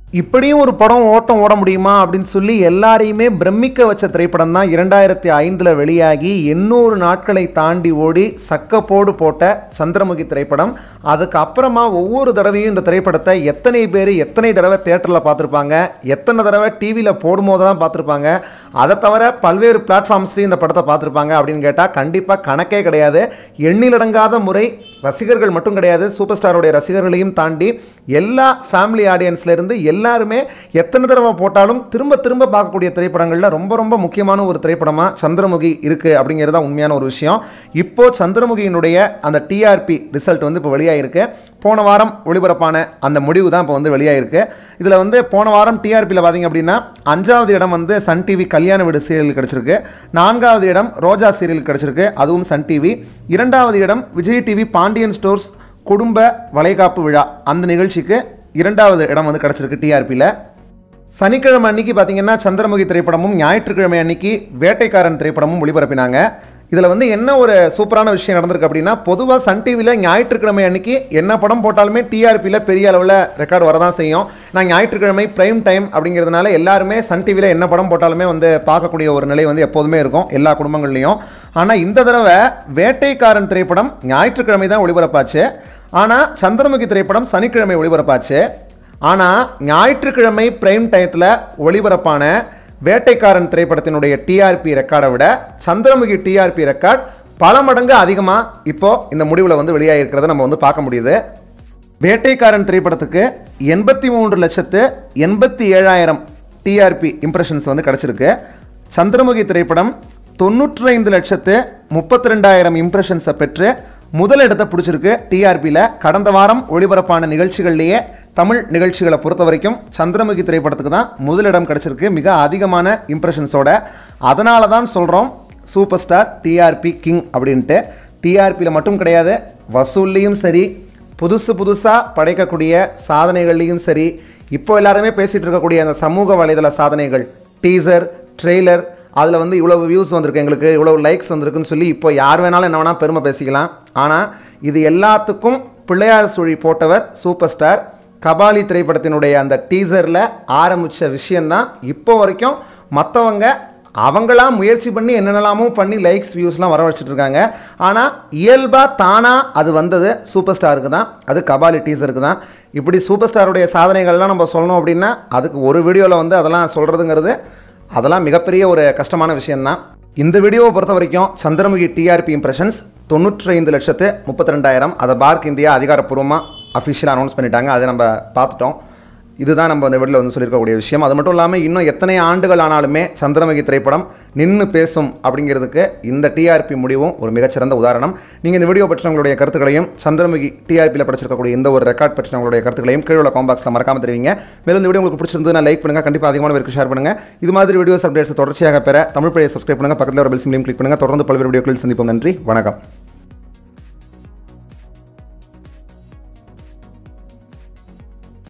இப்படியும் ஒரு படம் ஓட்டம் ஓட முடியுமா அப்படின்னு சொல்லி எல்லாரையுமே பிரமிக்க வச்ச திரைப்படம் தான் இரண்டாயிரத்தி ஐந்தில் வெளியாகி எண்ணூறு நாட்களை தாண்டி ஓடி சக்கப்போடு போட்ட சந்திரமுகி திரைப்படம் அதுக்கு அப்புறமா ஒவ்வொரு தடவையும் இந்த திரைப்படத்தை எத்தனை பேர் எத்தனை தடவை தேட்டரில் பார்த்துருப்பாங்க எத்தனை தடவை டிவியில் போடும்போது தான் பார்த்துருப்பாங்க அதை தவிர பல்வேறு பிளாட்ஃபார்ம்ஸ்லையும் இந்த படத்தை பார்த்துருப்பாங்க அப்படின்னு கேட்டால் கண்டிப்பாக கணக்கே கிடையாது எண்ணிலடங்காத முறை ரசிகர்கள் மட்டும் கிடையாது சூப்பர் ஸ்டாரோடைய ரசிகர்களையும் தாண்டி எல்லா ஃபேமிலி ஆடியன்ஸ்லேருந்து எல்லாருமே எத்தனை தடவை போட்டாலும் திரும்ப திரும்ப பார்க்கக்கூடிய திரைப்படங்களில் ரொம்ப ரொம்ப முக்கியமான ஒரு திரைப்படமாக சந்திரமுகி இருக்குது அப்படிங்கிறது தான் உண்மையான ஒரு விஷயம் இப்போ சந்திரமுகியினுடைய அந்த டிஆர்பி ரிசல்ட் வந்து இப்போ வெளியாகிருக்கு போன வாரம் ஒளிபரப்பான அந்த முடிவு தான் இப்போ வந்து வெளியாகிருக்கு இதில் வந்து போன வாரம் டிஆர்பியில் பார்த்தீங்க அப்படின்னா அஞ்சாவது இடம் வந்து சன் டிவி கல்யாண வீடு சீரியல் கிடச்சிருக்கு நான்காவது இடம் ரோஜா சீரியல் கிடச்சிருக்கு அதுவும் சன் டிவி இரண்டாவது இடம் விஜய் டிவி பாண்டியன் ஸ்டோர்ஸ் குடும்ப வளைகாப்பு விழா அந்த நிகழ்ச்சிக்கு இரண்டாவது இடம் வந்து கிடச்சிருக்கு டிஆர்பியில் சனிக்கிழமை அன்னைக்கு பார்த்தீங்கன்னா சந்திரமுகி திரைப்படமும் ஞாயிற்றுக்கிழமை அன்னைக்கு வேட்டைக்காரன் திரைப்படமும் ஒளிபரப்பினாங்க இதில் வந்து என்ன ஒரு சூப்பரான விஷயம் நடந்திருக்கு அப்படின்னா பொதுவாக சன் டிவியில் ஞாயிற்றுக்கிழமை அன்னைக்கு என்ன படம் போட்டாலுமே டிஆர்பியில் பெரிய அளவில் ரெக்கார்டு வரதான் செய்யும் நான் ஞாயிற்றுக்கிழமை பிரைம் டைம் அப்படிங்கிறதுனால எல்லாருமே சன் டிவியில் என்ன படம் போட்டாலுமே வந்து பார்க்கக்கூடிய ஒரு நிலை வந்து எப்போதுமே இருக்கும் எல்லா குடும்பங்கள்லையும் ஆனால் இந்த தடவை வேட்டைக்காரன் திரைப்படம் ஞாயிற்றுக்கிழமை தான் ஒளிபரப்பாச்சு ஆனால் சந்திரமுகி திரைப்படம் சனிக்கிழமை ஒளிபரப்பாச்சு ஆனால் ஞாயிற்றுக்கிழமை பிரைம் டயத்தில் ஒளிபரப்பான வேட்டைக்காரன் திரைப்படத்தினுடைய டிஆர்பி ரெக்கார்டை விட சந்திரமுகி டிஆர்பி ரெக்கார்ட் பல மடங்கு அதிகமாக இப்போ இந்த முடிவில் வந்து வெளியாகிருக்கிறத நம்ம வந்து பார்க்க முடியுது வேட்டைக்காரன் திரைப்படத்துக்கு எண்பத்தி மூன்று லட்சத்து எண்பத்தி ஏழாயிரம் டிஆர்பி இம்ப்ரெஷன்ஸ் வந்து கிடச்சிருக்கு சந்திரமுகி திரைப்படம் தொண்ணூற்றி ஐந்து லட்சத்து முப்பத்தி ரெண்டாயிரம் இம்ப்ரெஷன்ஸை பெற்று முதல் இடத்தை பிடிச்சிருக்கு டிஆர்பியில் கடந்த வாரம் ஒளிபரப்பான நிகழ்ச்சிகள்லேயே தமிழ் நிகழ்ச்சிகளை பொறுத்த வரைக்கும் சந்திரமுகி திரைப்படத்துக்கு தான் முதலிடம் கிடச்சிருக்கு மிக அதிகமான இம்ப்ரெஷன்ஸோட அதனால தான் சொல்கிறோம் சூப்பர் ஸ்டார் டிஆர்பி கிங் அப்படின்ட்டு டிஆர்பியில் மட்டும் கிடையாது வசூல்லையும் சரி புதுசு புதுசாக படைக்கக்கூடிய சாதனைகள்லையும் சரி இப்போ எல்லாருமே பேசிகிட்டு இருக்கக்கூடிய அந்த சமூக வலைதள சாதனைகள் டீசர் ட்ரெய்லர் அதில் வந்து இவ்வளோ வியூஸ் வந்திருக்கு எங்களுக்கு இவ்வளோ லைக்ஸ் வந்திருக்குன்னு சொல்லி இப்போ யார் வேணாலும் என்ன வேணால் பெருமை பேசிக்கலாம் ஆனால் இது எல்லாத்துக்கும் பிள்ளையார் சுழி போட்டவர் சூப்பர் ஸ்டார் கபாலி திரைப்படத்தினுடைய அந்த டீசரில் ஆரம்பித்த விஷயந்தான் இப்போ வரைக்கும் மற்றவங்க அவங்களா முயற்சி பண்ணி என்னென்னலாமோ பண்ணி லைக்ஸ் வியூஸ்லாம் வர வச்சுட்டு இருக்காங்க ஆனால் இயல்பாக தானாக அது வந்தது சூப்பர் ஸ்டாருக்கு தான் அது கபாலி டீசருக்கு தான் இப்படி சூப்பர் ஸ்டாருடைய சாதனைகள்லாம் நம்ம சொல்லணும் அப்படின்னா அதுக்கு ஒரு வீடியோவில் வந்து அதெல்லாம் சொல்கிறதுங்கிறது அதெல்லாம் மிகப்பெரிய ஒரு கஷ்டமான விஷயம்தான் இந்த வீடியோவை பொறுத்த வரைக்கும் சந்திரமுகி டிஆர்பி இம்ப்ரெஷன்ஸ் தொண்ணூற்றி ஐந்து லட்சத்து முப்பத்தி ரெண்டாயிரம் அதை பார்க் இந்தியா அதிகாரப்பூர்வமாக அஃபிஷியலாக அனௌன்ஸ் பண்ணிட்டாங்க அதை நம்ம பார்த்துட்டோம் இதுதான் நம்ம இந்த வீடியோவில் வந்து சொல்லியிருக்கக்கூடிய விஷயம் அது மட்டும் இல்லாமல் இன்னும் எத்தனை ஆண்டுகள் ஆனாலுமே சந்திரமுகி திரைப்படம் நின்று பேசும் அப்படிங்கிறதுக்கு இந்த டிஆர்பி முடிவும் ஒரு மிகச்சிறந்த உதாரணம் நீங்கள் இந்த வீடியோ பற்றின உங்களுடைய கருத்துக்களையும் சந்திரமுகி டிஆர்பியில் படிச்சிருக்கக்கூடிய இந்த ஒரு ரெக்கார்ட் பற்றின உங்களுடைய கருத்துக்களையும் கீழே உள்ள காம்பாக்ஸில் மறக்காம தெரிவிங்க மேலும் இந்த வீடியோ உங்களுக்கு பிடிச்சிருந்ததுன்னா லைக் பண்ணுங்கள் கண்டிப்பாக அதிகமான பேருக்கு ஷேர் பண்ணுங்கள் இது மாதிரி வீடியோஸ் அப்டேட்ஸ் தொடர்ச்சியாக பெற தமிழ் பழைய சப்ஸ்கிரைப் பண்ணுங்கள் பக்கத்தில் ஒரு பெல் சிம்லையும் கிளிக் பண்ணுங்கள் தொடர்ந்து பல்வேறு வீடியோக்களில் சந்திப்போம் நன்றி வணக்கம்